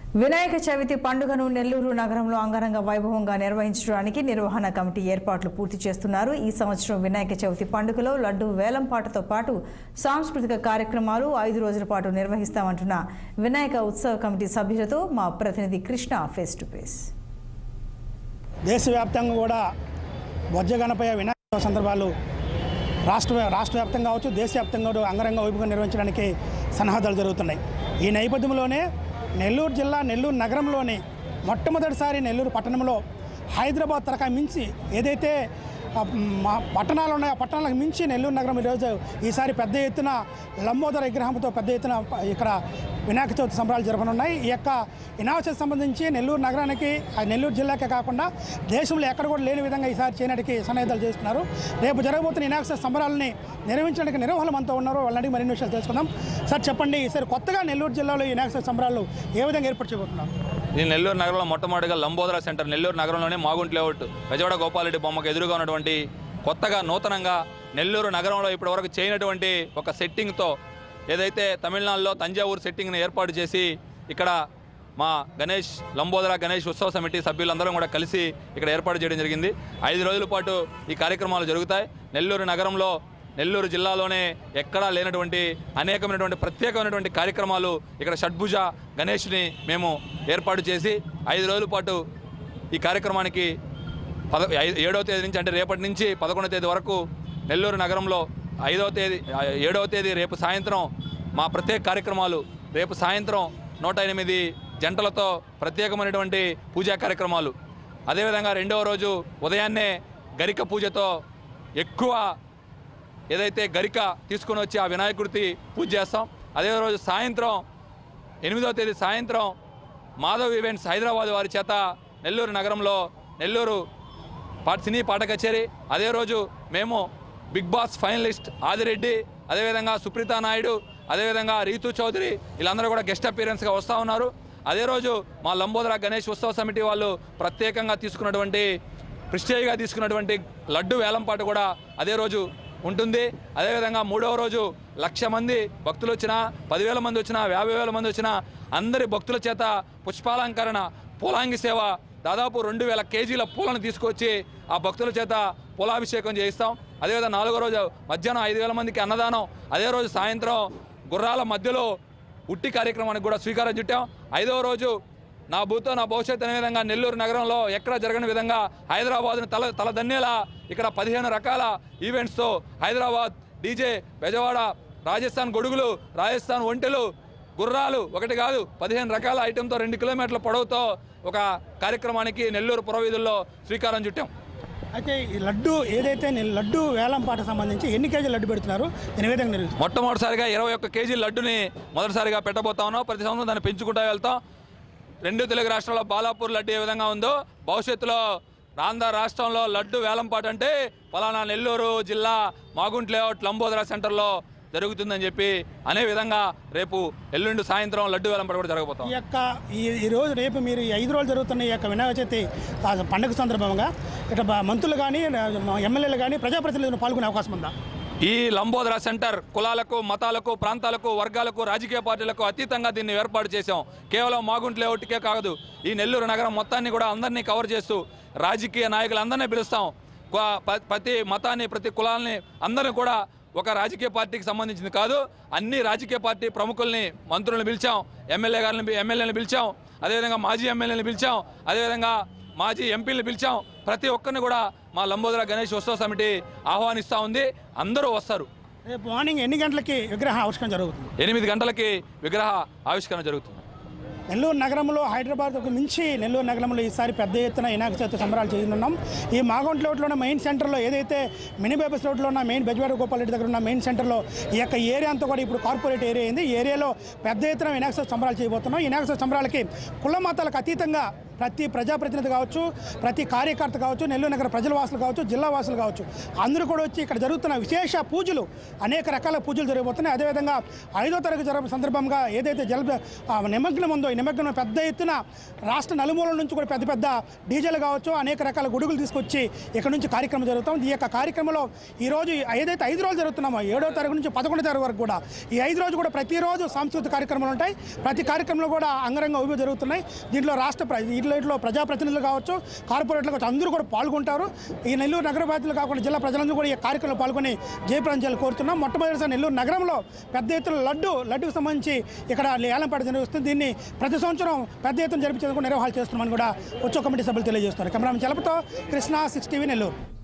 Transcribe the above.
వినాయక చవితి పండుగను నెల్లూరు నగరంలో అంగరంగ వైభవంగా నిర్వహించడానికి నిర్వహణ కమిటీ ఏర్పాట్లు పూర్తి చేస్తున్నారు ఈ సంవత్సరం వినాయక చవితి పండుగలో లడ్డు వేలంపాటతో పాటు సాంస్కృతిక కార్యక్రమాలు ఐదు రోజుల పాటు నిర్వహిస్తామంటున్న వినాయక ఉత్సవ కమిటీ సభ్యులతో మా ప్రతినిధి కృష్ణ ఫేస్ టు ఫేస్ దేశవ్యాప్తంగా కూడా బొజ్జ గణపయ్య వినాయక చవితి సందర్భాలు రాష్ట్ర రాష్ట్ర వ్యాప్తంగా కావచ్చు దేశవ్యాప్తంగా కూడా అంగరంగ వైపుగా నిర్వహించడానికి సన్నాహాలు జరుగుతున్నాయి ఈ నేపథ్యంలోనే నెల్లూరు జిల్లా నెల్లూరు నగరంలోని మొట్టమొదటిసారి నెల్లూరు పట్టణంలో హైదరాబాద్ తరకా మించి ఏదైతే ఆ, మా పట్టణాలు ఉన్నాయో ఆ పట్టణాలకు మించి నెల్లూరు నగరం ఈరోజు ఈసారి పెద్ద ఎత్తున లంబోదర విగ్రహంతో పెద్ద ఎత్తున ప- ఇక్కడ వినాయక చవితి సంబరాలు జరపనున్నాయి ఈ యొక్క వినాయక చవితి సంబంధించి నెల్లూరు నగరానికి ఆ నెల్లూరు జిల్లాకే కాకుండా దేశంలో ఎక్కడ కూడా లేని విధంగా ఈసారి చేయడానికి సన్నాహితాలు చేస్తున్నారు రేపు జరగబోతున్న వినాయక చవితి సంబరాలని నిర్వహించడానికి నిర్వహణ మనతో ఉన్నారు వాళ్ళని మరిన్ని విషయాలు తెలుసుకుందాం సార్ చెప్పండి ఈసారి కొత్తగా నెల్లూరు జిల్లాలో ఈ వినాయక చవితి సంబరాలు ఏ విధంగా ఏర్పాటు చేయబోతున్నారు ఈ నెల్లూరు నగరంలో మొట్టమొదటిగా లంబోదర సెంటర్ నెల్లూరు నగరంలోనే మాగుంట్ లేఅవుట్ బెజవాడ గోపాలరెడ్డి బొమ్మకు ఎదురుగా ఉన్నటువంటి కొత్తగా నూతనంగా నెల్లూరు నగరంలో ఇప్పటివరకు చేయనటువంటి ఒక సెట్టింగ్తో ఏదైతే తమిళనాడులో తంజావూరు సెట్టింగ్ని ఏర్పాటు చేసి ఇక్కడ మా గణేష్ లంబోదర గణేష్ ఉత్సవ సమితి సభ్యులందరం కూడా కలిసి ఇక్కడ ఏర్పాటు చేయడం జరిగింది ఐదు రోజుల పాటు ఈ కార్యక్రమాలు జరుగుతాయి నెల్లూరు నగరంలో నెల్లూరు జిల్లాలోనే ఎక్కడా లేనటువంటి అనేకమైనటువంటి ప్రత్యేకమైనటువంటి కార్యక్రమాలు ఇక్కడ షడ్భుజ గణేష్ని మేము ఏర్పాటు చేసి ఐదు రోజుల పాటు ఈ కార్యక్రమానికి పద ఐ- ఏడవ తేదీ నుంచి అంటే రేపటి నుంచి పదకొండవ తేదీ వరకు నెల్లూరు నగరంలో ఐదవ తేదీ ఆ, ఏడవ తేదీ రేపు సాయంత్రం మా ప్రత్యేక కార్యక్రమాలు రేపు సాయంత్రం నూట ఎనిమిది జంటలతో ప్రత్యేకమైనటువంటి పూజా కార్యక్రమాలు అదేవిధంగా రెండవ రోజు ఉదయాన్నే గరిక పూజతో ఎక్కువ ఏదైతే గరిక తీసుకొని వచ్చి ఆ వినాయకుడికి పూజ చేస్తాం అదే రోజు సాయంత్రం ఎనిమిదవ తేదీ సాయంత్రం మాధవ్ ఈవెంట్స్ హైదరాబాద్ వారి చేత నెల్లూరు నగరంలో నెల్లూరు పాట సినీ పాట కచేరీ అదే రోజు మేము బిగ్ బాస్ ఫైనలిస్ట్ ఆదిరెడ్డి అదేవిధంగా సుప్రీతా నాయుడు అదేవిధంగా రీతు చౌదరి వీళ్ళందరూ కూడా గెస్ట్ అపీరెన్స్గా వస్తూ ఉన్నారు అదే రోజు మా లంబోదర గణేష్ ఉత్సవ సమితి వాళ్ళు ప్రత్యేకంగా తీసుకున్నటువంటి ప్రిస్టేజ్గా తీసుకున్నటువంటి లడ్డు వేలంపాట కూడా అదే రోజు ఉంటుంది అదేవిధంగా మూడవ రోజు లక్ష మంది భక్తులు వచ్చినా పదివేల మంది వచ్చినా యాభై వేల మంది వచ్చినా అందరి భక్తుల చేత పుష్పాలంకరణ పూలాంగి సేవ దాదాపు రెండు వేల కేజీల పూలను తీసుకొచ్చి ఆ భక్తుల చేత పూలాభిషేకం చేయిస్తాం అదేవిధంగా నాలుగో రోజు మధ్యాహ్నం ఐదు వేల మందికి అన్నదానం అదే రోజు సాయంత్రం గుర్రాల మధ్యలో ఉట్టి కార్యక్రమానికి కూడా స్వీకారం చుట్టాం ఐదవ రోజు నా భూతో నా భవిష్యత్తు అనే విధంగా నెల్లూరు నగరంలో ఎక్కడ జరగని విధంగా హైదరాబాద్ను తల తలదన్నేలా ఇక్కడ పదిహేను రకాల ఈవెంట్స్తో హైదరాబాద్ డీజే బెజవాడ రాజస్థాన్ గొడుగులు రాజస్థాన్ ఒంటెలు గుర్రాలు ఒకటి కాదు పదిహేను రకాల ఐటెంతో రెండు కిలోమీటర్ల పొడవుతో ఒక కార్యక్రమానికి నెల్లూరు పురవీధుల్లో శ్రీకారం చుట్టాం అయితే ఈ లడ్డు ఏదైతే ని- లడ్డు వేలం పాట సంబంధించి ఎన్ని కేజీలు లడ్డు పెడుతున్నారు దీని ఏ విధంగా నిర్వహిస్తారు మొట్టమొదటిసారిగా ఇరవై ఒక్క కేజీ లడ్డుని మొదటిసారిగా పెట్టబోతా ఉన్నాం ప్రతి సంవత్సరం దాన్ని పెంచుకుంటూ వెళ్తాం రెండు తెలుగు రాష్ట్రాల్లో బాలాపూర్ లడ్డు ఏ విధంగా ఉందో భవిష్యత్తులో ఆంధ్ర రాష్ట్రంలో లడ్డు వేలంపాట అంటే పలానా నెల్లూరు జిల్లా మాగుంట్ లేఅవుట్ లంబోదర సెంటర్లో జరుగుతుందని చెప్పి అనే విధంగా రేపు ఎల్లుండి సాయంత్రం లడ్డు వేలంపాట కూడా జరగబోతాం ఈ యొక్క ఈ ఈ రోజు రేపు మీరు ఈ ఐదు రోజులు జరుగుతున్న ఈ యొక్క వినాయక చవితి ఆ పండుగ సందర్భంగా ఇట్లా బ- మంత్రులు కానీ ఎమ్మెల్యేలు కానీ ప్రజాప్రతినిధులు పాల్గొనే అవకాశం ఉందా ఈ లంబోదర సెంటర్ కులాలకు మతాలకు ప్రాంతాలకు వర్గాలకు రాజకీయ పార్టీలకు అతీతంగా దీన్ని ఏర్పాటు చేశాం కేవలం మాగుంట్ లేఅవుట్కే కాదు ఈ నెల్లూరు నగరం మొత్తాన్ని కూడా అందరినీ కవర్ చేస్తూ రాజకీయ నాయకులందరినీ పిలుస్తాం క- ప- ప్రతి మతాన్ని ప్రతి కులాలని అందరిని కూడా ఒక రాజకీయ పార్టీకి సంబంధించింది కాదు అన్ని రాజకీయ పార్టీ ప్రముఖుల్ని మంత్రులను పిలిచాం ఎమ్మెల్యే గారిని పి- ఎమ్మెల్యేని పిలిచాం అదేవిధంగా మాజీ ఎమ్మెల్యేని పిలిచాం అదేవిధంగా మాజీ ఎంపీలను పిలిచాం ప్రతి ఒక్కరిని కూడా మా లంబోదర గణేష్ ఉత్సవ సమితి ఆహ్వానిస్తూ ఉంది అందరూ వస్తారు రేపు మార్నింగ్ ఎన్ని గంటలకి విగ్రహ ఆవిష్కరణ జరుగుతుంది ఎనిమిది గంటలకి విగ్రహ ఆవిష్కరణ జరుగుతుంది నెల్లూరు నగరంలో హైదరాబాద్కు మించి నెల్లూరు నగరంలో ఈసారి పెద్ద ఎత్తున వినాయక చవితి సంబరాలు చేయనున్నాం ఈ మాగొంట్ రోడ్లో ఉన్న మెయిన్ సెంటర్లో ఏదైతే మినీ బేబస్ రోడ్లో ఉన్న మెయిన్ బెజవాడ గోపాల్ రెడ్డి దగ్గర ఉన్న మెయిన్ సెంటర్లో ఈ యొక్క ఏరియా అంతా కూడా ఇప్పుడు కార్పొరేట్ ఏరియా అయింది ఈ ఏరియాలో పెద్ద ఎత్తున వినాయక చవితి సంబరాలు చేయబోతున్నాం ఈ వినాయక చవితి సంబరాలకి కుల మతాలకు అతీతంగా ప్రతి ప్రజాప్రతినిధి కావచ్చు ప్రతి కార్యకర్త కావచ్చు నెల్లూరు నగర ప్రజల వాసులు కావచ్చు జిల్లా వాసులు కావచ్చు అందరూ కూడా వచ్చి ఇక్కడ జరుగుతున్న విశేష పూజలు అనేక రకాల పూజలు జరగబోతున్నాయి అదేవిధంగా ఐదో తరగతి జరగ సందర్భంగా ఏదైతే జల ఆ నిమగ్నం ఉందో ఈ నిమగ్నం పెద్ద ఎత్తున రాష్ట్ర నలుమూలల నుంచి కూడా పెద్ద పెద్ద డీజేలు కావచ్చు అనేక రకాల గొడుగులు తీసుకొచ్చి ఇక్కడ నుంచి కార్యక్రమం జరుగుతాం ఈ యొక్క కార్యక్రమంలో ఈరోజు ఏదైతే ఐదు రోజులు జరుగుతున్నామో ఏడో తారీఖు నుంచి పదకొండో తారీఖు వరకు కూడా ఈ ఐదు రోజు కూడా ప్రతిరోజు సాంస్కృతిక కార్యక్రమాలు ఉంటాయి ప్రతి కార్యక్రమంలో కూడా అంగరంగ వైభవం జరుగుతున్నాయి దీంట్లో రాష్ట్ర ప్ర- దీంట్లో ప్రజాప్రతినిధులు కావచ్చు కార్పొరేట్లు కావచ్చు అందరూ కూడా పాల్గొంటారు ఈ నెల్లూరు నగర బాధ్యులు కాకుండా జిల్లా ప్రజలందరూ కూడా ఈ కార్యక్రమంలో పాల్గొని జయప్రదం చేయాలని కోరుతున్నాం మొట్టమొదటిసారి నెల్లూరు నగరంలో పెద్ద ఎత్తున లడ్డు లడ్డుకు సంబంధించి ఇక్కడ ఏలంపాట జరుగుతుంది దీన్ని ప్రతి సంవత్సరం పెద్ద ఎత్తున జరిపించేందుకు నిర్వహణ చేస్తున్నామని కూడా ఉత్సవ కమిటీ సభ్యులు తెలియజేస్తున్నారు కెమెరామెన్ చలపతో కృష్ణ సిక్స్ టీవీ నెల్లూరు